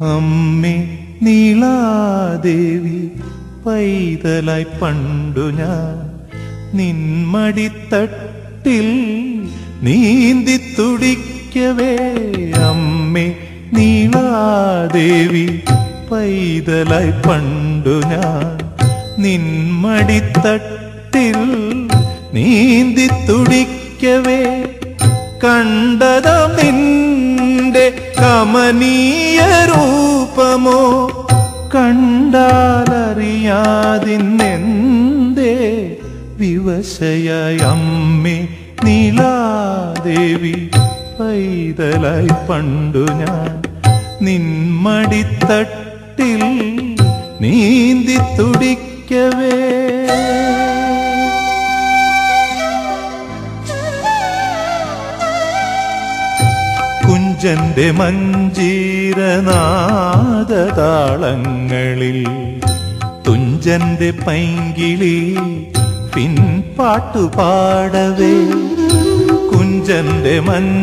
അമ്മേ നീളാദേവി പൈതലായി പണ്ടു ഞാൻ നിന്മടിത്തട്ടിൽ നീന്തി തുടിക്കവേ അമ്മേ നീളാദേവി പൈതലായി പണ്ടു ഞാൻ നിന്മടിത്തട്ടിൽ നീന്തി തുടിക്കവേ കണ്ടതാം നിന്റെ കമനീയ രൂപമോ കണ്ടാലറിയാതിന്നെന്തേ വിവശയായ അമ്മേ നീലാദേവി പൈതലായി പണ്ടു ഞാൻ നിന്മടിത്തട്ടിൽ നീന്തി തുടിക്കവേ കുഞ്ചന്റെ മഞ്ജീരനാദതാളങ്ങളിൽ തുഞ്ചന്റെ പൈങ്കിളി പിൻപാട്ടു പാടവേ കുഞ്ചന്റെ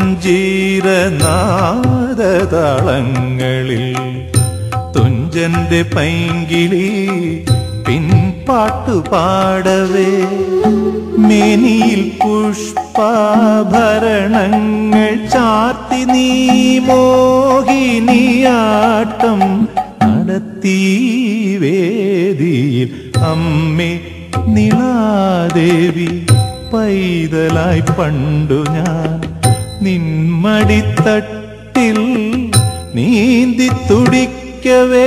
മഞ്ജീരനാദതാളങ്ങളിൽ തുഞ്ചന്റെ പൈങ്കിളി പിൻപാട്ടു പാടവേ മേനിയിൽ പുഷ്പാഭരണങ്ങൾ ചാർത്തി നീ മോഹിനിയാട്ടം നടത്തി വേദിയിൽ അമ്മേ നിളാദേവി പൈതലായി പണ്ടു ഞാൻ നിന്മടിത്തട്ടിൽ നീന്തി തുടിക്കവേ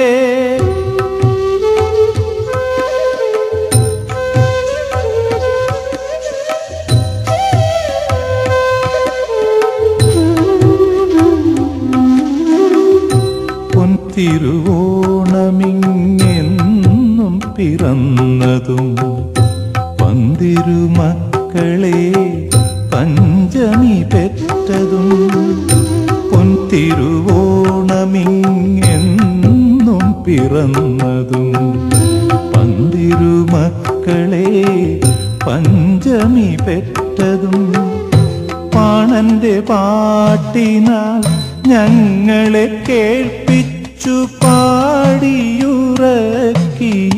പൊൻതിരുവോണമിങ്ങെന്നും പിറന്നതും പന്തിരുമക്കളെ പഞ്ചമി പെറ്റതും പൊൻതിരുവോണമിങ്ങെന്നും പിറന്നതും പന്തിരുമക്കളെ പഞ്ചമി പെറ്റതും പാണന്റെ പാട്ടിനാൽ ഞങ്ങളെ കേൾപ്പിച്ചു പാടിയുറക്കിയ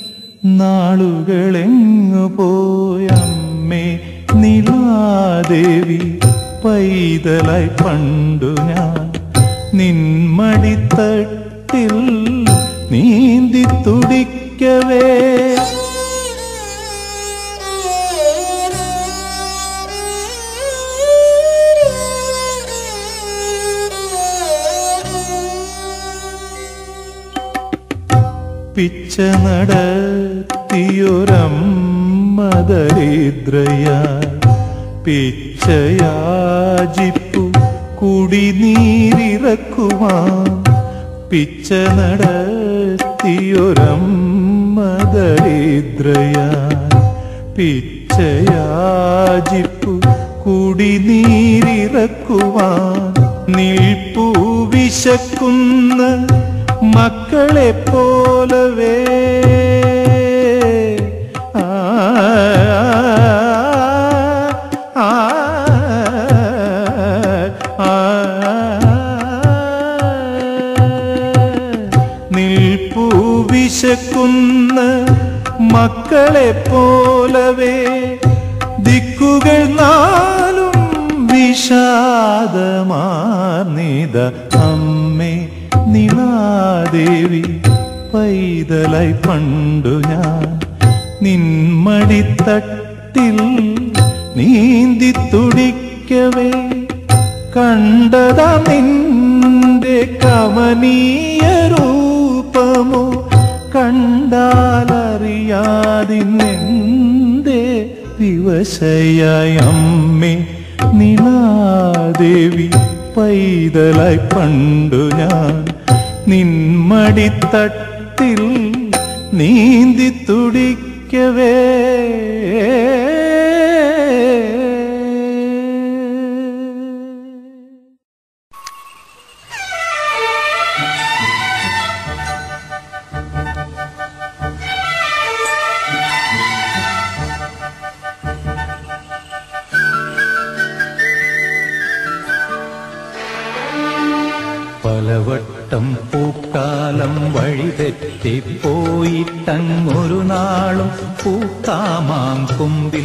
നാളുകളെങ്ങു പോയമ്മേ നിലാദേവി പൈതലായി പണ്ടു ഞാൻ നിന്മടിത്തട്ടിൽ നീന്തി തുടിക്കവേ പിച്ച നടത്തിയൊരമ്മദരിദ്രയ പിച്ചയാജിപ്പു കുടിനീരിറക്കുവാൻ പിച്ച നടത്തിയൊരമ്മദരിദ്രയ പിച്ചയാജിപ്പു കുടിനീരിറക്കുവാൻ നിൽപ്പു വിശക്കുന്ന മക്കളെ പോലവേ ആ, ആ, ആ, നിൽപ്പു വിശക്കുന്ന മക്കളെ പോലവേ ദിക്കുകൾ നാലും വിഷാദമാർന്നിത അമ്മേ നിളാദേവി പൈതലായി പണ്ടു ഞാൻ നിന്മടിത്തട്ടിൽ നീന്തി തുടിക്കവേ കണ്ടതാ നിന്റെ കമനീയ രൂപമോ കണ്ടാലറിയാതിന്നെന്തേ വിവശയായ അമ്മേ നിലാദേവി പൈതലായി പണ്ടു ഞാൻ നിന്മടിത്തട്ടിൽ നീന്തി തുടിക്കവേ പലവട്ട വട്ടം പൂക്കാലം വഴിതെറ്റിപ്പോയിട്ടങ്ങൊരു നാളും പൂക്കാമാം കൊമ്പിൽ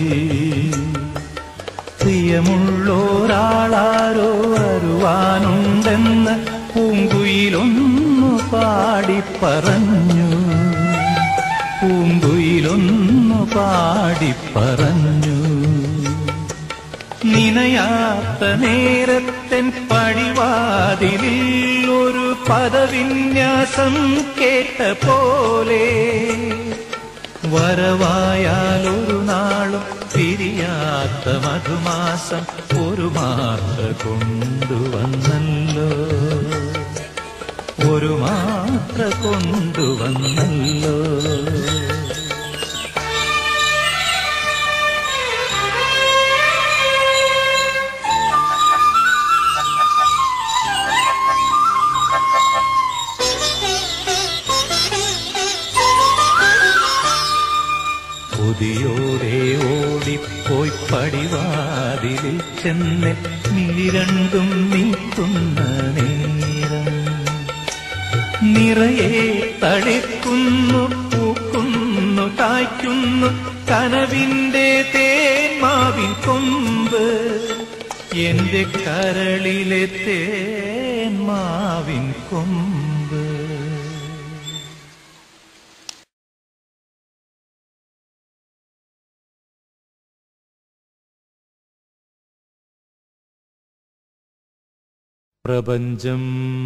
പ്രിയമുള്ളോരാളാരോ വരുവാനുണ്ടെന്ന് പൂങ്കുയിലൊന്നു പാടി പറഞ്ഞു പൂങ്കുയിലൊന്നു പാടി പറഞ്ഞു നിനയാത്ത നേരത്തൻ പടിവാതിലിൽ ഒരു പദവിന്യാസം കേട്ട പോലെ വരവായാൽ ഒരു നാളും പിരിയാത്ത മധുമാസം ഒരു മാത്ര കൊണ്ടുവന്നല്ലോ ഒരു മാത്ര കൊണ്ടുവന്നല്ലോ കൊതിയോടെ ഓടിപ്പോയി പടിവാതിലിൽ ചെന്ന് മിഴിരണ്ടും നീക്കുന്ന നേരം നിറയെ തളിക്കുന്നു പൂക്കുന്നു കായ്ക്കുന്നു കനവിന്റെ തേന്മാവിൻ കൊമ്പ് എന്റെ കരളിലെ തേന്മാവിൻ കൊമ്പ് പ്രപഞ്ചം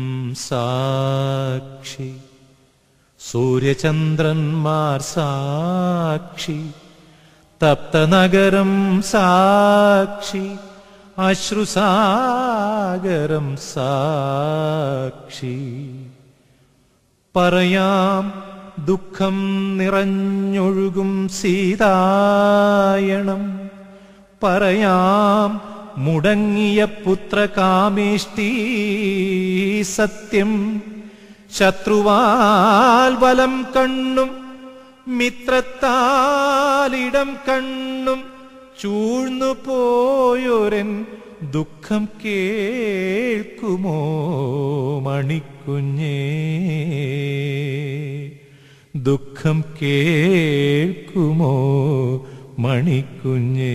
സാക്ഷി സൂര്യചന്ദ്രന്മാർ സാക്ഷി തപ്തനഗരം സാക്ഷി അശ്രുസാഗരം സാക്ഷി പറയാം ദുഃഖം നിറഞ്ഞൊഴുകും സീതായണം പറയാം മുടങ്ങിയ പുത്രകാമേഷ്ടി സത്യം ശത്രുവാൽ വലം കണ്ണും മിത്രത്താലിടം കണ്ണും ചൂഴ്ന്നു പോയൊരൻ ദുഃഖം കേൾക്കുമോ മണിക്കുഞ്ഞേ ദുഃഖം കേൾക്കുമോ മണിക്കുഞ്ഞേ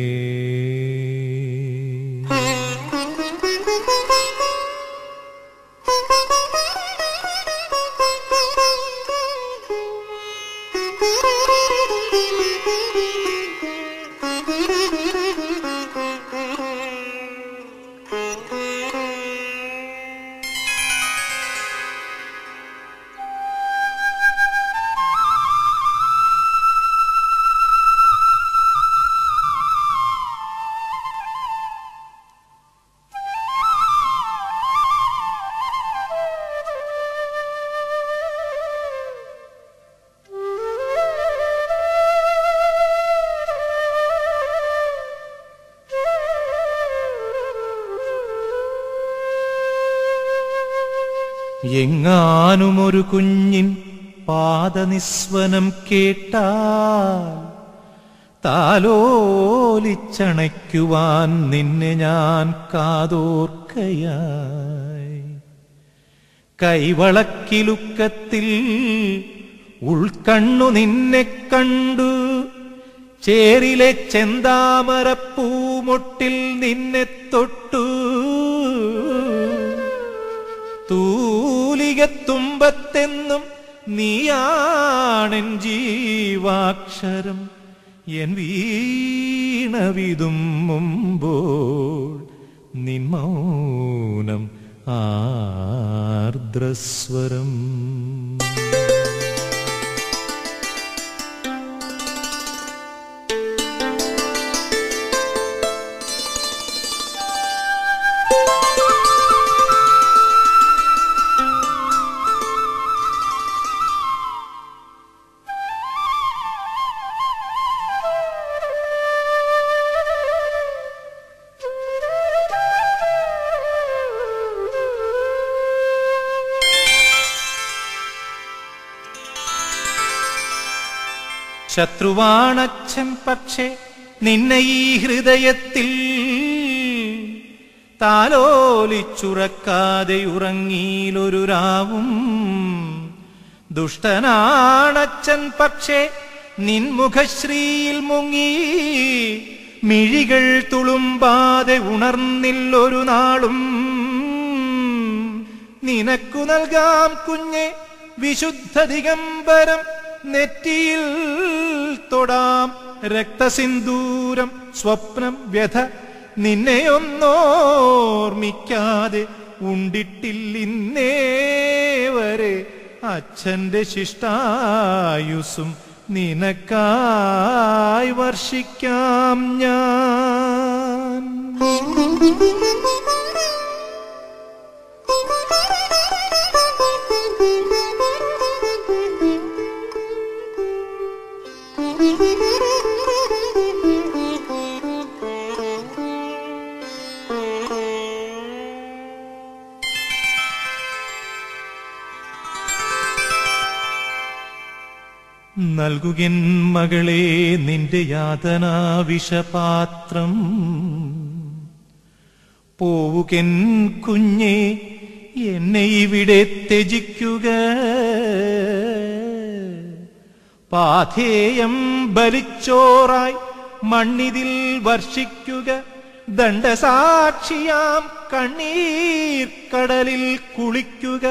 എങ്ങാനും ഒരു കുഞ്ഞിൻ പാദനിസ്വനം കേട്ടാൽ താലോലിച്ചണയ്ക്കുവാൻ നിന്നെ ഞാൻ കാതോർക്കയായി കൈവളക്കിലുക്കത്തിൽ ഉൾക്കണ്ണു നിന്നെ കണ്ടു ചേരിലെ ചെന്താമരപ്പൂമൊട്ടിൽ നിന്നെ തൊട്ടു തൂലികത്തുമ്പത്തെന്നും നീയാണെൻ ജീവാക്ഷരം എൻ വീണവിതും മുമ്പോൾ നിൻ മൗനം ആർദ്രസ്വരം ശത്രുവാണച്ഛൻ പക്ഷേ നിന്നെ ഈ ഹൃദയത്തിൽ താലോലിച്ചുറക്കാതെ ഉറങ്ങിയിലൊരു രാവും ദുഷ്ടനാണച്ചൻ പക്ഷേ നിൻമുഖശ്രീയിൽ മുങ്ങി മിഴികൾ തുളുമ്പാതെ ഉണർന്നില്ലൊരു നാളും നിനക്കു നൽകാം കുഞ്ഞെ വിശുദ്ധ ദിഗംബരം നെറ്റിയിൽ തൊടാം രക്തസിന്ദൂരം സ്വപ്നം വ്യഥ നിന്നെയൊന്നോർമിക്കാതെ ഉണ്ടിട്ടില്ലിന്നേ വരെ അച്ഛന്റെ ശിഷ്ടായുസും നിനക്കായി വർഷിക്കാം ഞാൻ നൽകുകിൻ മകളെ നിന്റെ യാതനാ വിഷപാത്രം പോവുകൻ കുഞ്ഞെ എന്നെ ഇവിടെ ത്യജിക്കുക പാഥേയം ബലിച്ചോറായി മണ്ണിതിൽ വർഷിക്കുക ദണ്ഡസാക്ഷിയാം കണ്ണീർ കടലിൽ കുളിക്കുക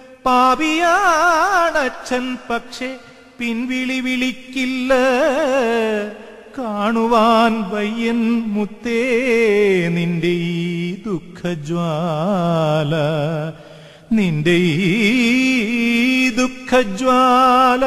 പാപിയാണച്ഛൻ പക്ഷെ പിൻവിളി വിളിക്കില്ല കാണുവാൻ വയ്യൻ മുത്തേ നിന്റെ ഈ ദുഃഖജ്വാല നിന്റെ ഈ ദുഃഖജ്വാല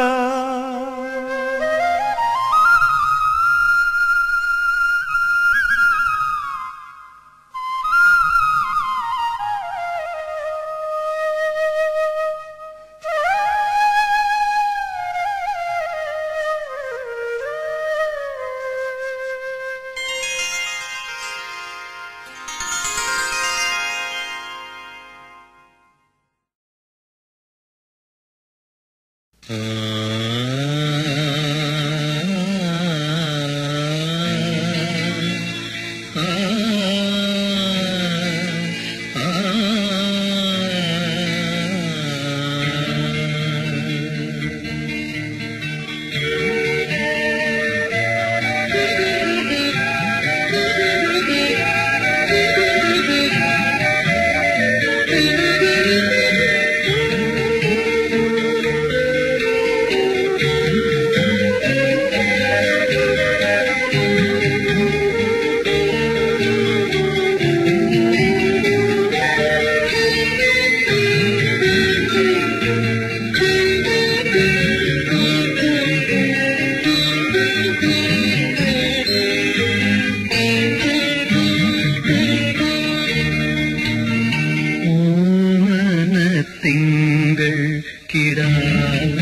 തിങ്കൾ കിടാവുന്ന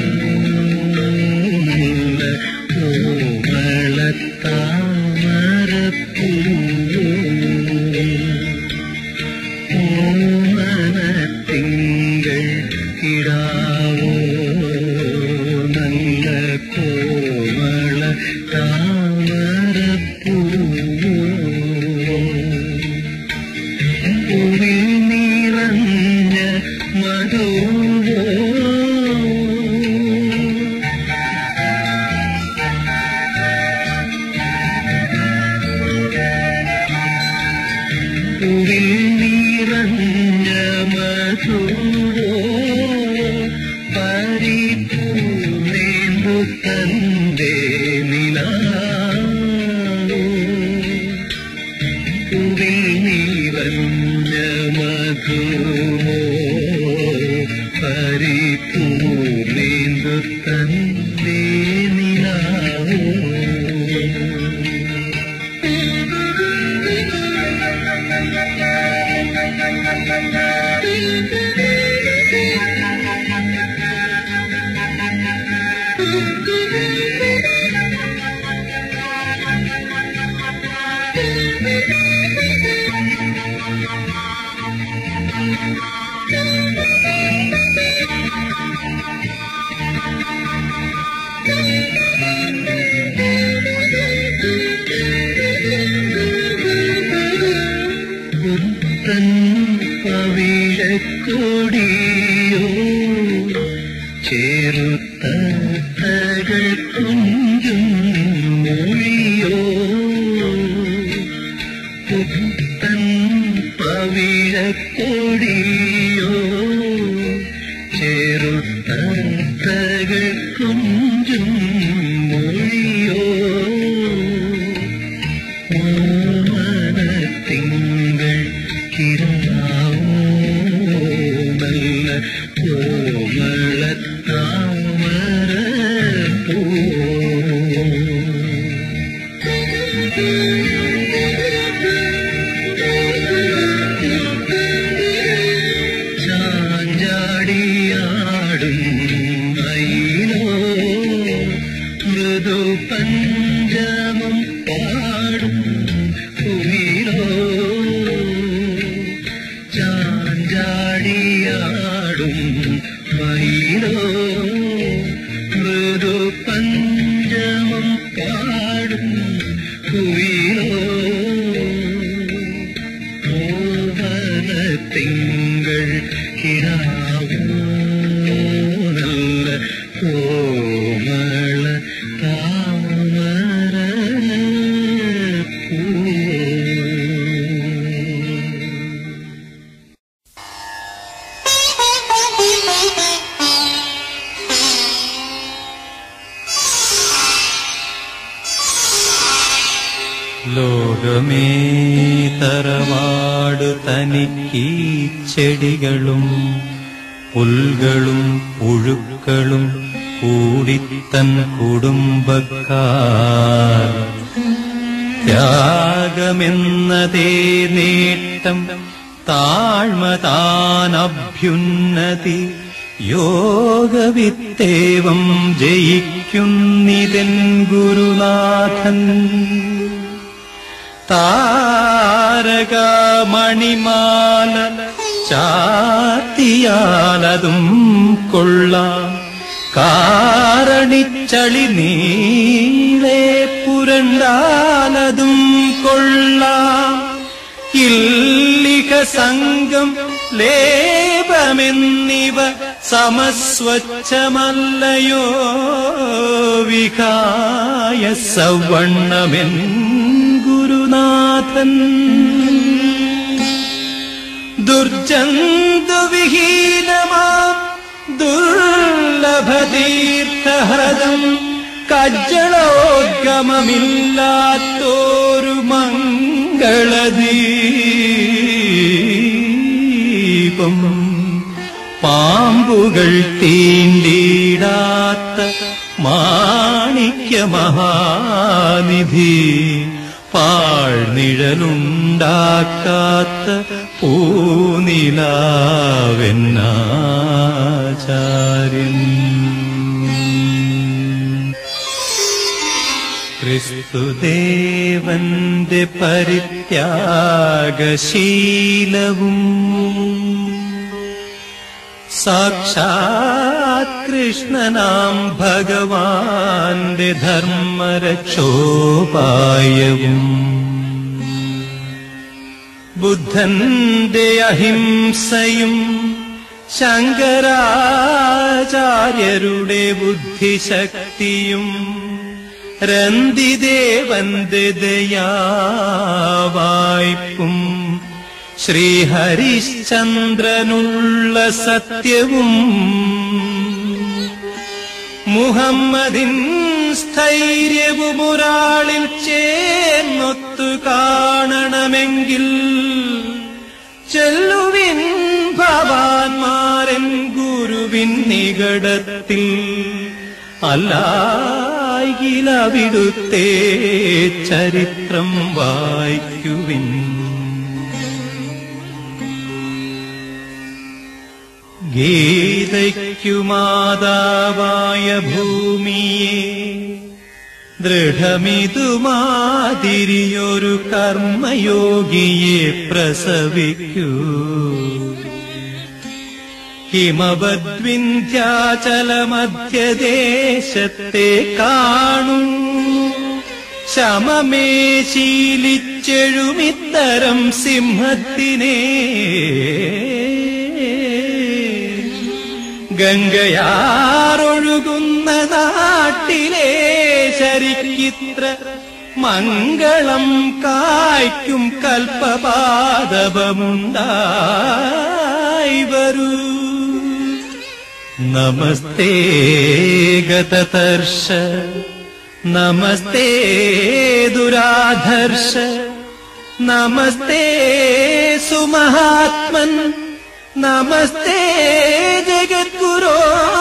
ഓമളത്താമരപ്പൂ തിങ്കൾ കിടാവോ നല്ല കോമള താമരപ്പൂ പൂവിൽ നിറഞ്ഞ മധുവോ പൂവിൽ നിറഞ്ഞ മധുവോ പരിപൂർണേന്ദു തന്റെ നിലാവോ പൂവിൽ നിറഞ്ഞ മധുമോ പരിപൂർണേന്ദു തന്റെ നിലാവോ പുത്രൻ പവിഴക്കൊടിയോ ചേറുത്തകൾ കുഞ്ചും മൊഴിയോ പുത്തൻ പവിഴക്കൊടിയോ ചേറുത്തകൾ കുഞ്ചും മൊഴിയോ തിങ്കൾ കിരാവോ നല്ല കോമള താമര പൂ ചാഞ്ചാടിയാടും മയിലോ മൃദു പഞ്ചമം പാടും കുയിലോ ചാഞ്ചാടിയാടും മയിലോ മൃദു പഞ്ചമം പാടും കുയിലോ ഓവന തിങ്കൾ കിടാവോ നല്ല കോമള താമര പൂ ലോകമേ തറവാട് തനിക്കീ ചെടികളും പുൽകളും പുഴുക്കളും കൂടിത്തൻ കുടുംബക്കാർ ത്യാഗമെന്നതേ നേട്ടം താഴ്മതാനഭ്യുന്നതി യോഗവിത്തേവം ജയിക്കുന്നിതൻ ഗുരുനാഥൻ താരകമണിമാല ചാത്തിയാലതും കൊള്ളാം കാരണിച്ചളി നീളെ പുരണ്ടാലതും കൊള്ളാം ഇല്ലിക സംഘം ലേപമെന്നിവ സമസ്വച്ഛമല്ലയോ വികായ സവണ്ണമെൻ ഗുരുനാഥൻ ദുർജന്തുവിഹീനമാം ദുർലഭതീർത്ഥഹൃദം കജ്ജളോദ്ഗമമില്ലാത്തോരു മംഗളദീപം പാമ്പുകൾ തീണ്ടിടാത്ത മാണിക്യ മഹാനിധി പാഴ്നിഴലുണ്ടാക്കാത്ത പൂനിലാവെന്നാചാര്യൻ ക്രിസ്തുദേവന്റെ പരിത്യാഗശീലവും സാക്ഷാത് കൃഷ്ണനാം ഭഗവാന്റെ ധർമ്മരക്ഷോപായവും ബുദ്ധന്റെ അഹിംസയും ശങ്കരാചാര്യരുടെ ബുദ്ധിശക്തിയും രന്തിദേവന്റെ ദയാവായ്പും ശ്രീഹരിശ്ചന്ദ്രനുള്ള സത്യവും മുഹമ്മദിൻ സ്ഥൈര്യവുമൊരാളിൽ ചേർന്നൊത്തു കാണണമെങ്കിൽ ചെല്ലുവിൻ ഭവാൻമാരൻ ഗുരുവിൻ നികടത്തിൽ അല്ലായിലവിടുത്തെ ചരിത്രം വായിക്കുവിൻ ഗീതയ്ക്കുമാതാവായ ഭൂമിയെ ദൃഢമിതുമാതിരിയൊരു കർമ്മയോഗിയെ പ്രസവിക്കൂ ഹിമവദ്വിന്ധ്യാചലമധ്യദേശത്തെ കാണൂ ശമമേ ശീലിച്ച ചെഴുമിത്തരം സിംഹത്തിനെ ഗംഗയാറൊഴുകുന്ന നാട്ടിലെ ശരിക്കിത്ര മംഗളം കായ്ക്കും കൽപ്പപാദമുണ്ടായി വരൂ നമസ്തേ ഗതതർഷ നമസ്തേ ദുരാധർഷ നമസ്തേ സുമഹാത്മൻ നമസ്തേ ജഗദ്ഗുരോ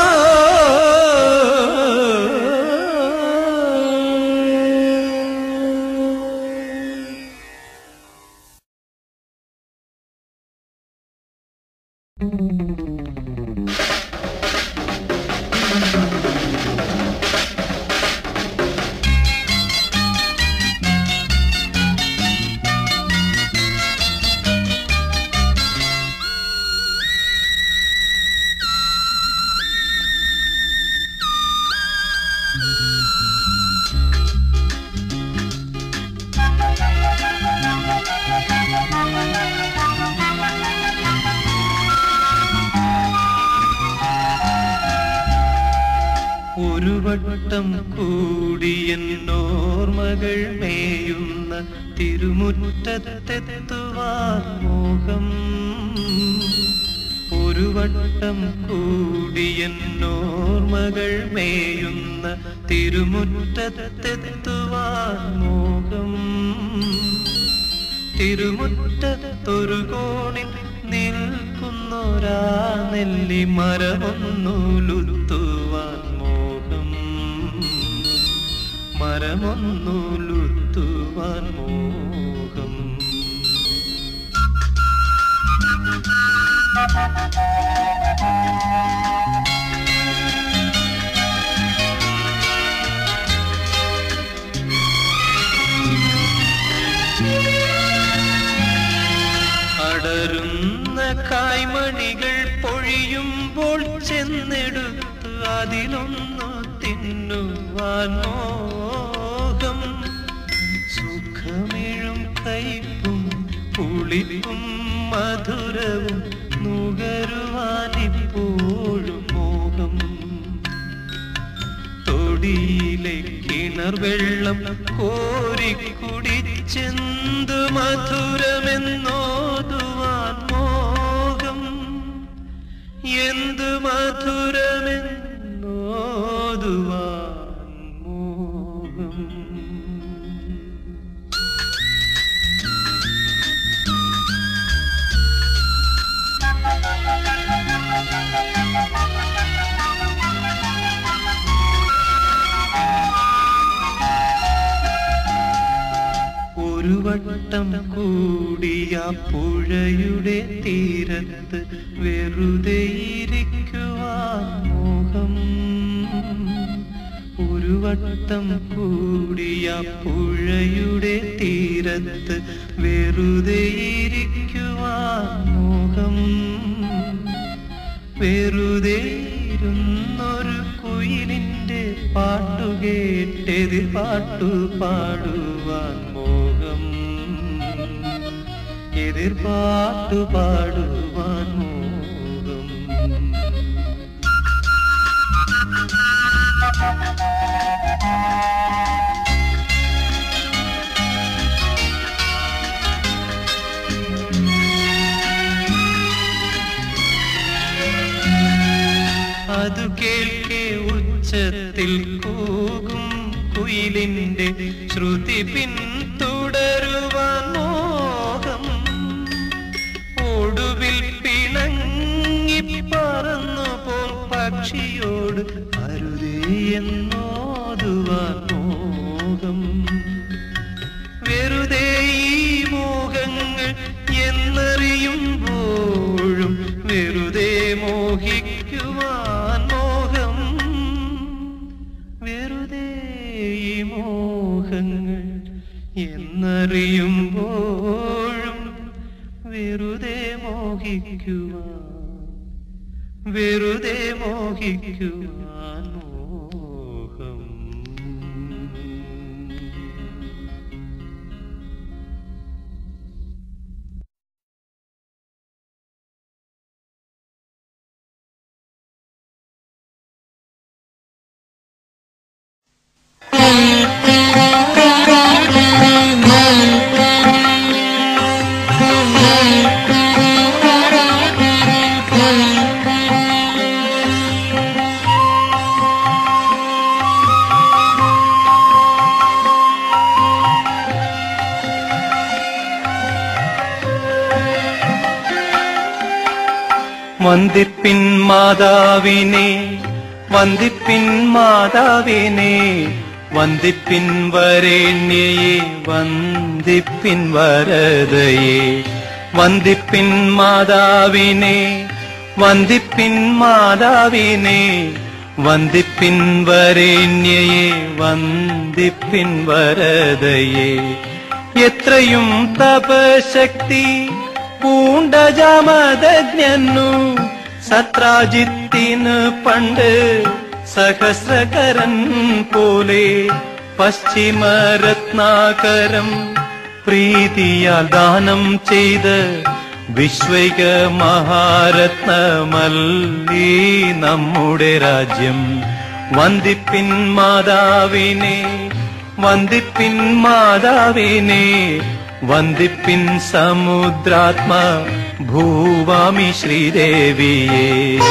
ഒരു വട്ടം കൂടിയെന്നോർമകൾ മേയുന്ന തിരുമുറ്റത്തെത്തുവാൻ മോഹം ഒരു വട്ടം കൂടിയെന്നോർമകൾ മേയുന്ന തിരുമുറ്റത്തെത്തുവാൻ മോഹം തിരുമുറ്റത്തൊരു കോണിൽ നിൽക്കുന്നൊരാ നെല്ലി മരമൊന്നുലുത്തുവാൻ മോഹം മരമൊന്നുലുത്തുവാൻ മോഹം അടരുന്ന കായ്മണികൾ പൊഴിയുമ്പോൾ ചെന്നെടുത്ത് അതിലൊന്നു തിന്നുവാൻ മോഹം സുഖമിഴും കയ്പും പുളിപ്പും മധുരവും നുകരുവാനിപ്പോഴും മോഹം തൊടിയിലെ കിണർ വെള്ളം കോരിക്കുടിച്ചെന്തു മധുരമെന്നോതുവാൻ മോഹം എന്തു മധുരമെന്നോതുവാൻ മോഹം ഒരു വട്ടം കൂടിയ പുഴയുടെ തീരത്ത് വെറുതെ ഇരിക്കുവാൻ മോഹം ഒരു വട്ടം കൂടിയ പുഴയുടെ തീരത്ത് വെറുതെ ഇരിക്കുവാൻ മോഹം വെറുതെ ഇരുന്നൊരു കുയിലിന്റെ പാട്ടുകേട്ടെതിർ പാട്ടു പാടുവാൻ മോഹം എതിർ പാട്ടു പാടുവാൻ മോഹം അതു കേൾക്കെ ഉച്ചത്തിൽ കൂകും കുയിലിന്റെ ശ്രുതി പിന്തുടരുവാൻ മോഹം ഒടുവിൽ പിണങ്ങി പറന്നു പോൽ പക്ഷിയോട് അരുതേ എന്നോതുവാൻ മോഹം വെറുതെ ഈ മോഹങ്ങൾ എന്നറിയുമ്പോഴും വെറുതെ മോഹിക്കുവാൻ മോഹം വെറുതെ ഈ മോഹങ്ങൾ എന്നറിയുമ്പോഴും വെറുതെ മോഹിക്കുവാൻ വെറുതെ മോഹിക്കുവാൻ മോഹം വന്ദിപ്പിൻ മാതാവിനെ വന്ദിപ്പിൻ മാതാവിനെ വന്ദിപ്പിൻ വരേണ്യയെ വന്ദിപ്പിൻ വരദയെ വന്ദിപ്പിൻ മാതാവിനെ വന്ദിപ്പിൻ മാതാവിനെ വന്ദിപ്പിൻ വരേണ്യയെ വന്ദിപ്പിൻ വരദയെ എത്രയും തപശക്തി പൂണ്ട ജമദജ്ഞന്നു സത്രാജിത്തിന് പണ്ട് സഹസ്രകരൻ പോലെ പശ്ചിമരത്നാകരം പ്രീതിയാൽ ദാനം ചെയ്ത് വിശ്വൈക മഹാരത്നമല്ലീ നമ്മുടെ രാജ്യം വന്ദിപ്പിൻ മാതാവിനെ വന്ദിപ്പിൻ മാതാവിനെ വന്ദിപ്പിൻ സമുദ്രാത്മ ഭൂവാമി ശ്രീദേവിയെ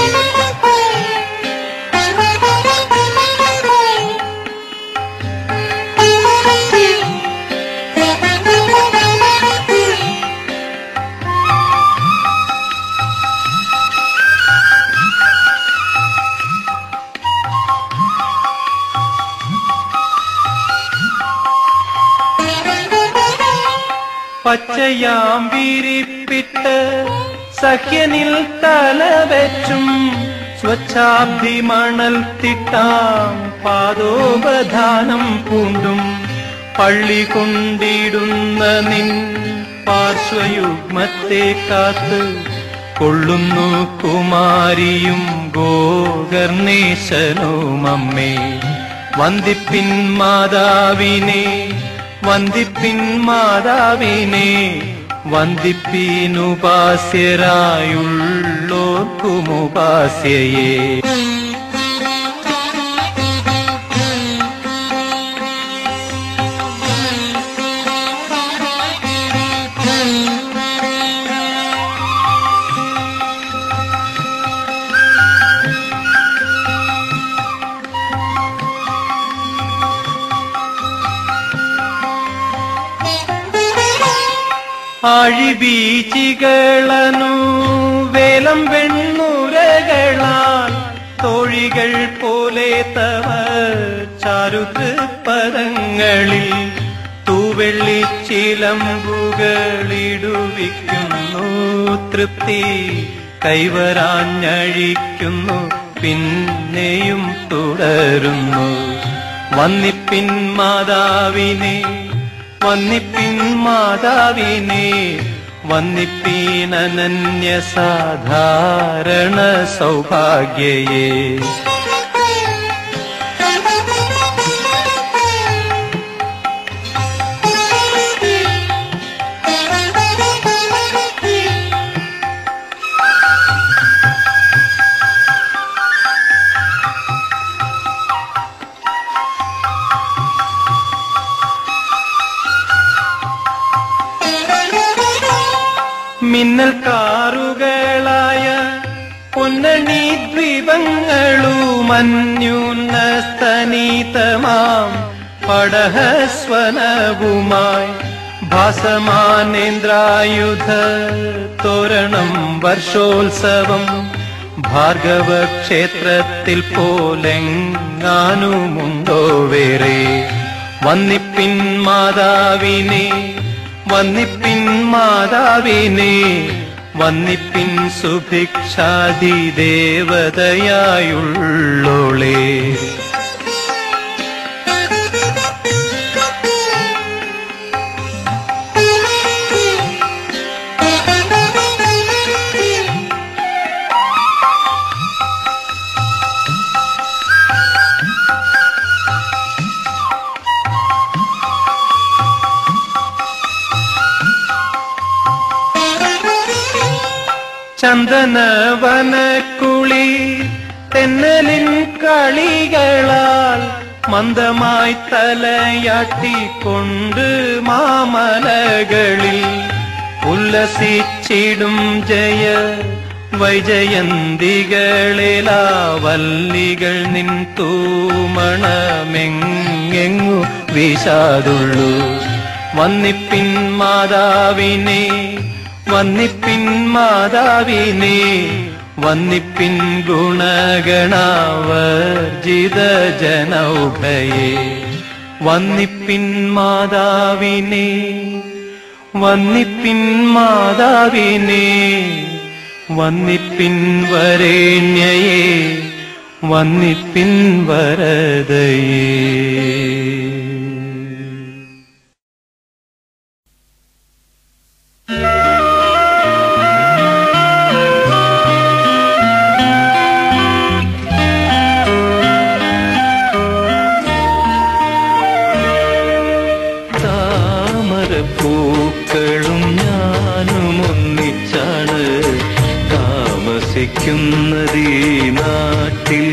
പച്ചയാം വിരിപ്പിട്ട് സഖ്യനിൽ തലവെച്ചും സ്വച്ഛാബ്ദി മണൽ തിട്ടാം പാദോപധാനം പൂണ്ടും പള്ളി കൊണ്ടിടുന്ന നിൻ പാർശ്വയുഗ്മത്തെ കാത്ത് കൊള്ളുന്നു കുമാരിയും ഗോകർണേശനും അമ്മേ വന്ദിപ്പിൻ മാതാവിനെ വന്ദിപ്പിൻ മാതാവിനെ വന്ദിപ്പിനുപാസ്യരായുള്ളോർക്കുമുപാസ്യയെ ആഴിബീച്ചികളനു വേലം വെണ്ണുരകളാൽ തോഴികൾ പോലെ തവ ചാരുതൃപ്പദങ്ങളിൽ തൂവെള്ളി ചിലമ്പുകളിടുവിക്കുന്നു തൃപ്തി കൈവരാഞ്ഞഴിക്കുന്നു പിന്നെയും തുടരുന്നു വന്നിപ്പിൻ മാതാവിനെ വന്നിപ്പിൻ മാതാവിനെ വന്നിപ്പീനന്യ സാധാരണ സൗഭാഗ്യയെ മിന്നൽ കാറുകളായ പൊന്നണി ദ്വീപങ്ങളും അന്യൂന്ന സ്തനീതമാം പടഹസ്വനവുമായി ഭാസമാനേന്ദ്രായുധ തോരണം വർഷോത്സവം ഭാർഗവ ക്ഷേത്രത്തിൽ പോലെങ്ങാനുമുണ്ടോ വേറെ വന്നിപ്പിൻ മാതാവിനെ വന്നിപ്പിൻ മാതാവിനെ വന്നിപ്പിൻ സുഭിക്ഷാദി ദേവതയായുള്ളോളേ ചന്ദനവനക്കുളി തെന്നലിൻ കളികളാൽ മന്ദമായി തലയാട്ടിക്കൊണ്ട് മാമലകളിൽ ഉല്ലസിച്ചിടും ജയ വൈജയന്തികളിലാ വല്ലികൾ നിൻ തൂമണമെങ്ങെങ്ങു വീശാതുള്ളൂ വന്നിപ്പിൻ മാതാവിനെ വന്നിപ്പിൻ മാതാവിനെ വന്നിപ്പിൻ ഗുണഗണാവർജിത ജനൗഭയെ വന്നിപ്പിൻ മാതാവിനെ വന്നിപ്പിൻ മാതാവിനെ വന്നിപ്പിൻ വരേണ്യയെ വന്നിപ്പിൻ വരദയേ താമരപ്പൂക്കളും ഞാനും ഒന്നിച്ചാണ് താമസിക്കുന്നത് ഈ നാട്ടിൽ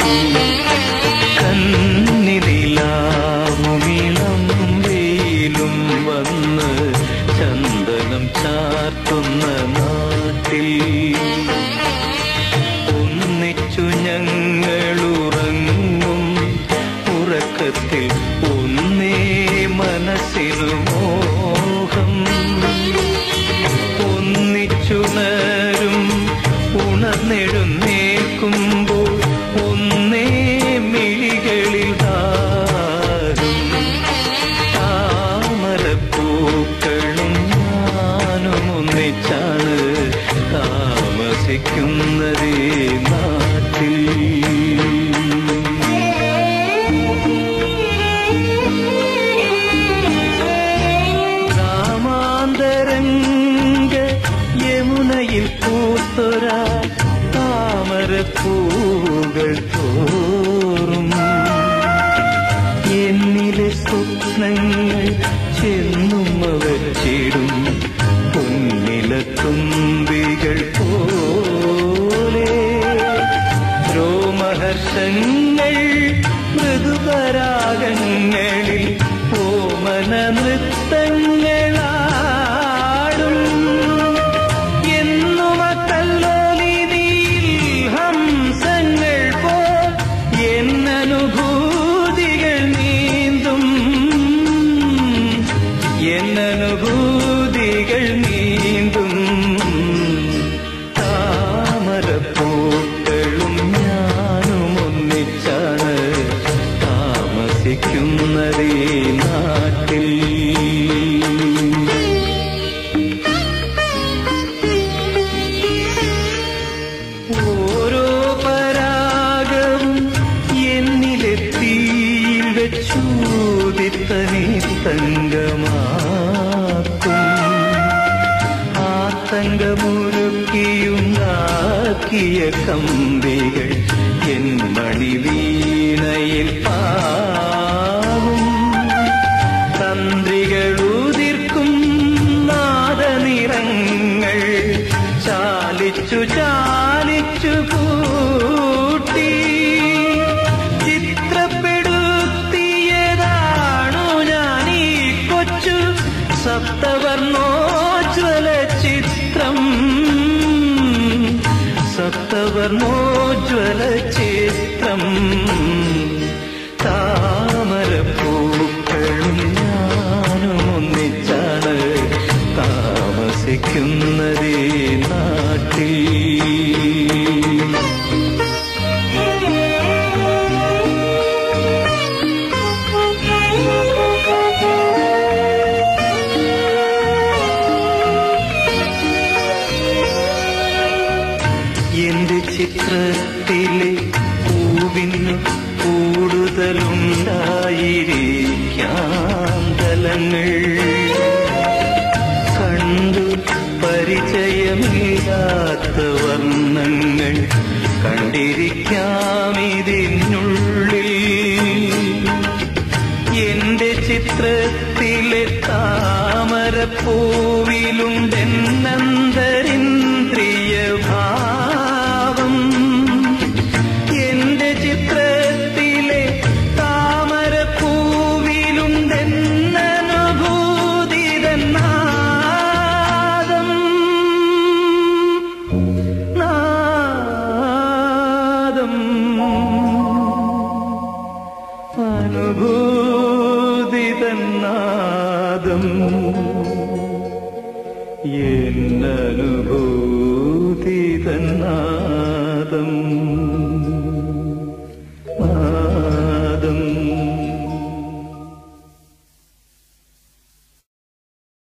കന്നിലാവുമിളം വെയിലും വന്ന് ചന്ദനം ചാർത്തുന്ന നാട്ടിൽ ഒന്നിച്ചു ഞങ്ങളുറങ്ങും ഉറക്കത്തിൽ ഒന്നേ മനസ്സിനു മോഹം ഒന്നിച്ചുണരും ഉണർന്നെഴുന്നേൽക്കുമ്പോൾ ഒന്നേ മിഴികളിൽ താരും താമരപ്പൂക്കളും ഞാനും ഒന്നിച്ചാണ് താമസിക്കുന്നത് ഈ നാട്ടിൽ രാമാന്തരംഗ യമുനയിൽ പൂത്തൊര താമരപ്പൂകൾ തോറും എന്നിലെ സ്വപ്നങ്ങൾ ചെന്നും വച്ചിടും പൊന്നില തുമ്പികൾ പോലെ രോമഹർഷങ്ങൾ മൃദുപരാഗങ്ങളിൽ ഓമന നൃത്തങ്ങളാടും എന്നും കല്ലോലിതിയിൽ ഹംസങ്ങൾ പോ എന്നനുഭൂതികൾ നീന്തും എന്നനുഭൂതികൾ നീന്തും താമരപ്പൂക്കളും ഞാനും ഒന്നിച്ചാണ് താമസിക്കുന്നത് ഈ നാട്ടിൽ ഓരോ പരാഗവും എന്നിലെ തീയിൽ വെച്ചൂതിത്തനി തങ്കമാക്കും ആ തങ്കമുരുക്കിയുണ്ടാക്കിയ കമ്പികൾ എൻ മണിവീണയിൽ പാവും തന്ത്രികൾ ഉതിർക്കും നാദനിറങ്ങൾ ചാലിച്ചു ചാലിച്ചു കൂട്ടി ചിത്രപ്പെടുത്തിയതാണു ഞാൻ ഈ കൊച്ചു സപ്തവർണോജ്വല ചിത്രം സപ്തവർണോജ്വല ചിത്രം താമരപ്പൂക്കളും ഞാനും ഒന്നിച്ചാണ് താമസിക്കുന്നത് ഈ നാട്ടിൽ എന്റെ ചിത്രത്തിലെ പൂവിനു കൂടുതലുണ്ടായിരിക്കാം തലങ്ങൾ കണ്ടു പരിചയമില്ലാത്ത വർണ്ണങ്ങൾ കണ്ടിരിക്കാം ഇതിനുള്ളിൽ എന്റെ ചിത്രത്തിലെ താമരപ്പൂവിലുണ്ടെന്നന്തരിന്ദ്രിയ ഭാവം എന്റെ ചിത്രത്തിലെ താമരപ്പൂവിലുണ്ടെന്നനുഭൂതിതന്നാദം നാദം അനുഭൂതിതന്നാദം എന്നനുഭൂതി തന്നാദം